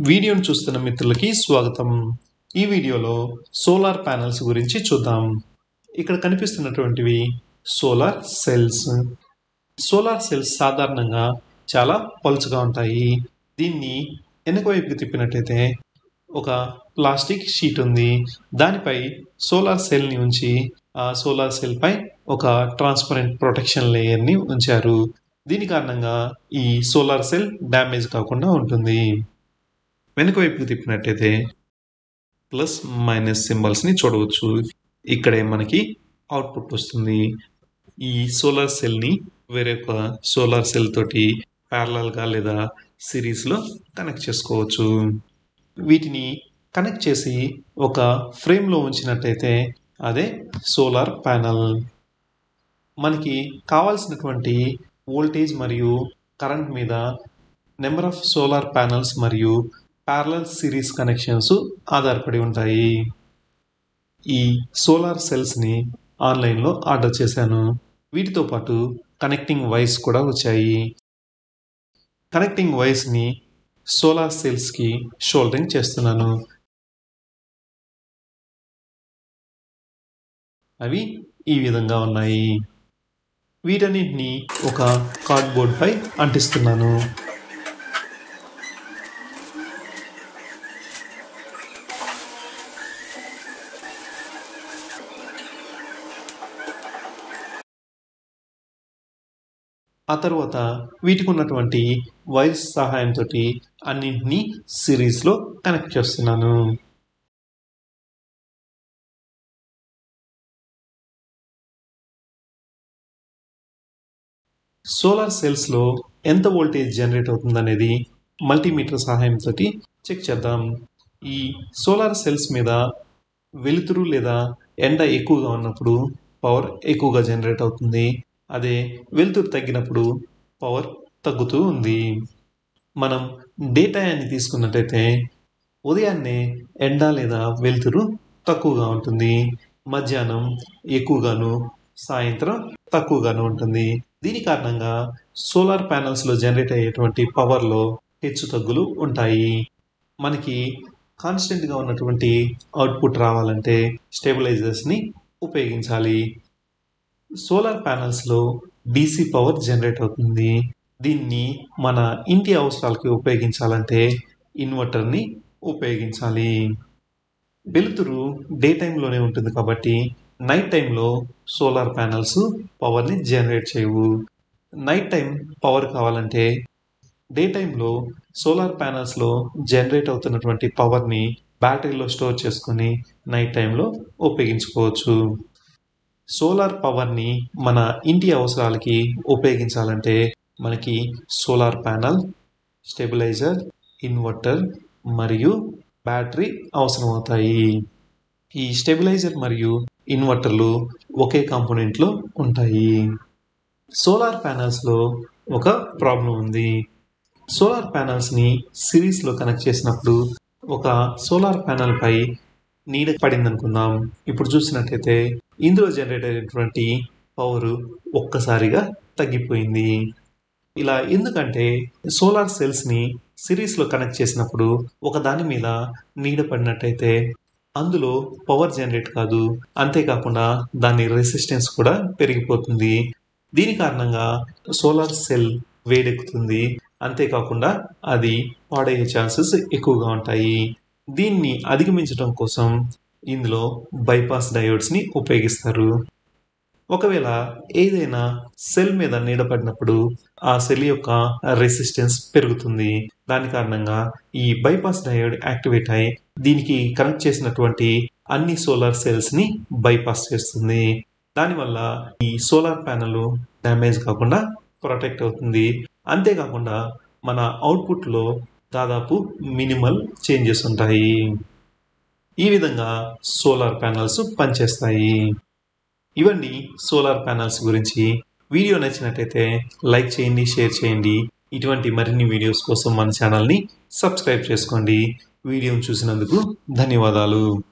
వీడియోను చూస్తున్న మిత్రులకి స్వాగతం ఈ వీడియోలో సోలార్ ప్యానెల్స్ గురించి చూద్దాం ఇక్కడ కనిపిస్తున్నటువంటివి సోలార్ సెల్స్ సోలార్ సెల్స్ సాధారణంగా చాలా పలుచగా ఉంటాయి దీన్ని వెనక వైపుకి తిప్పినట్టయితే ఒక ప్లాస్టిక్ షీట్ ఉంది దానిపై సోలార్ సెల్ని ఉంచి ఆ సోలార్ సెల్ పై ఒక ట్రాన్స్పరెంట్ ప్రొటెక్షన్ లేయర్ని ఉంచారు దీని కారణంగా ఈ సోలార్ సెల్ డ్యామేజ్ కాకుండా ఉంటుంది వెనుక వైపుకి తిప్పినట్టయితే ప్లస్ మైనస్ సింబల్స్ని చూడవచ్చు ఇక్కడే మనకి అవుట్పుట్ వస్తుంది ఈ సోలార్ సెల్ని వేరే ఒక సోలార్ సెల్ తోటి ప్యారలల్గా లేదా సిరీస్లో కనెక్ట్ చేసుకోవచ్చు వీటిని కనెక్ట్ చేసి ఒక ఫ్రేమ్లో ఉంచినట్టయితే అదే సోలార్ ప్యానల్ మనకి కావాల్సినటువంటి వోల్టేజ్ మరియు కరెంట్ మీద నెంబర్ ఆఫ్ సోలార్ ప్యానల్స్ మరియు ప్యారలల్ సిరీస్ కనెక్షన్స్ ఆధారపడి ఉంటాయి ఈ సోలార్ సెల్స్ని ఆన్లైన్లో ఆర్డర్ చేశాను వీటితో పాటు కనెక్టింగ్ వైర్స్ కూడా వచ్చాయి కనెక్టింగ్ వైర్స్ని సోలార్ సెల్స్కి షోల్డరింగ్ చేస్తున్నాను అవి ఈ విధంగా ఉన్నాయి వీటన్నిటిని ఒక కార్డ్బోర్డ్ పై అంటిస్తున్నాను ఆ తర్వాత వీటికి ఉన్నటువంటి వైర్స్ సహాయంతో అన్నింటినీ సిరీస్లో కనెక్ట్ చేస్తున్నాను సోలార్ సెల్స్లో ఎంత వోల్టేజ్ జనరేట్ అవుతుందనేది మల్టీమీటర్ సహాయంతో చెక్ చేద్దాం ఈ సోలార్ సెల్స్ మీద వెలుతురు లేదా ఎండ ఎక్కువగా ఉన్నప్పుడు పవర్ ఎక్కువగా జనరేట్ అవుతుంది అదే వెలుతురు తగ్గినప్పుడు పవర్ తగ్గుతూ ఉంది మనం డే టైంని తీసుకున్నట్టయితే ఉదయాన్నే ఎండ లేదా వెలుతురు తక్కువగా ఉంటుంది మధ్యాహ్నం ఎక్కువగాను సాయంత్రం తక్కువగాను ఉంటుంది దీని కారణంగా సోలార్ ప్యానల్స్లో జనరేట్ అయ్యేటువంటి పవర్లో హెచ్చు తగ్గులు ఉంటాయి మనకి కాన్స్టెంట్గా ఉన్నటువంటి అవుట్పుట్ రావాలంటే స్టెబిలైజర్స్ని ఉపయోగించాలి సోలార్ ప్యానల్స్లో డీసీ పవర్ జనరేట్ అవుతుంది దీన్ని మన ఇంటి అవసరాలకి ఉపయోగించాలంటే ఇన్వర్టర్ని ఉపయోగించాలి వెలుతురు డే టైంలోనే ఉంటుంది కాబట్టి నైట్ టైంలో సోలార్ ప్యానల్స్ పవర్ని జనరేట్ చేయవు నైట్ టైం పవర్ కావాలంటే డే టైంలో సోలార్ ప్యానల్స్లో జనరేట్ అవుతున్నటువంటి పవర్ని బ్యాటరీలో స్టోర్ చేసుకొని నైట్ టైంలో ఉపయోగించుకోవచ్చు సోలార్ పవర్ని మన ఇంటి అవసరాలకి ఉపయోగించాలంటే మనకి సోలార్ ప్యానల్ స్టెబిలైజర్ ఇన్వర్టర్ మరియు బ్యాటరీ అవసరం అవుతాయి ఈ స్టెబిలైజర్ మరియు ఇన్వర్టర్లు ఒకే కాంపోనెంట్లో ఉంటాయి సోలార్ ప్యానల్స్లో ఒక ప్రాబ్లం ఉంది సోలార్ ప్యానల్స్ని సిరీస్లో కనెక్ట్ చేసినప్పుడు ఒక సోలార్ ప్యానల్ పై నీడ పడింది అనుకుందాం ఇప్పుడు చూసినట్టయితే ఇందులో జనరేట్ అయినటువంటి పవర్ ఒక్కసారిగా తగ్గిపోయింది ఇలా ఎందుకంటే సోలార్ సెల్స్ని సిరీస్లో కనెక్ట్ చేసినప్పుడు ఒక దాని మీద నీడ పడినట్టయితే అందులో పవర్ జనరేట్ కాదు అంతేకాకుండా దాని రెసిస్టెన్స్ కూడా పెరిగిపోతుంది దీని కారణంగా సోలార్ సెల్ వేడెక్కుతుంది అంతేకాకుండా అది పాడయ్యే ఛాన్సెస్ ఎక్కువగా ఉంటాయి దీన్ని అధిగమించడం కోసం ఇందులో బైపాస్ డయోడ్స్ని ఉపయోగిస్తారు ఒకవేళ ఏదైనా సెల్ మీద నీడపడినప్పుడు ఆ సెల్ యొక్క రెసిస్టెన్స్ పెరుగుతుంది దాని కారణంగా ఈ బైపాస్ డయోడ్ యాక్టివేట్ అయి దీనికి కనెక్ట్ చేసినటువంటి అన్ని సోలార్ సెల్స్ని బైపాస్ చేస్తుంది దానివల్ల ఈ సోలార్ ప్యానల్ డ్యామేజ్ కాకుండా ప్రొటెక్ట్ అవుతుంది అంతేకాకుండా మన అవుట్పుట్లో దాదాపు మినిమల్ చేంజెస్ ఉంటాయి ఈ విధంగా సోలార్ ప్యానల్స్ పనిచేస్తాయి ఇవన్నీ సోలార్ ప్యానల్స్ గురించి వీడియో నచ్చినట్టయితే లైక్ చేయండి షేర్ చేయండి ఇటువంటి మరిన్ని వీడియోస్ కోసం మన ఛానల్ని సబ్స్క్రైబ్ చేసుకోండి వీడియోను చూసినందుకు ధన్యవాదాలు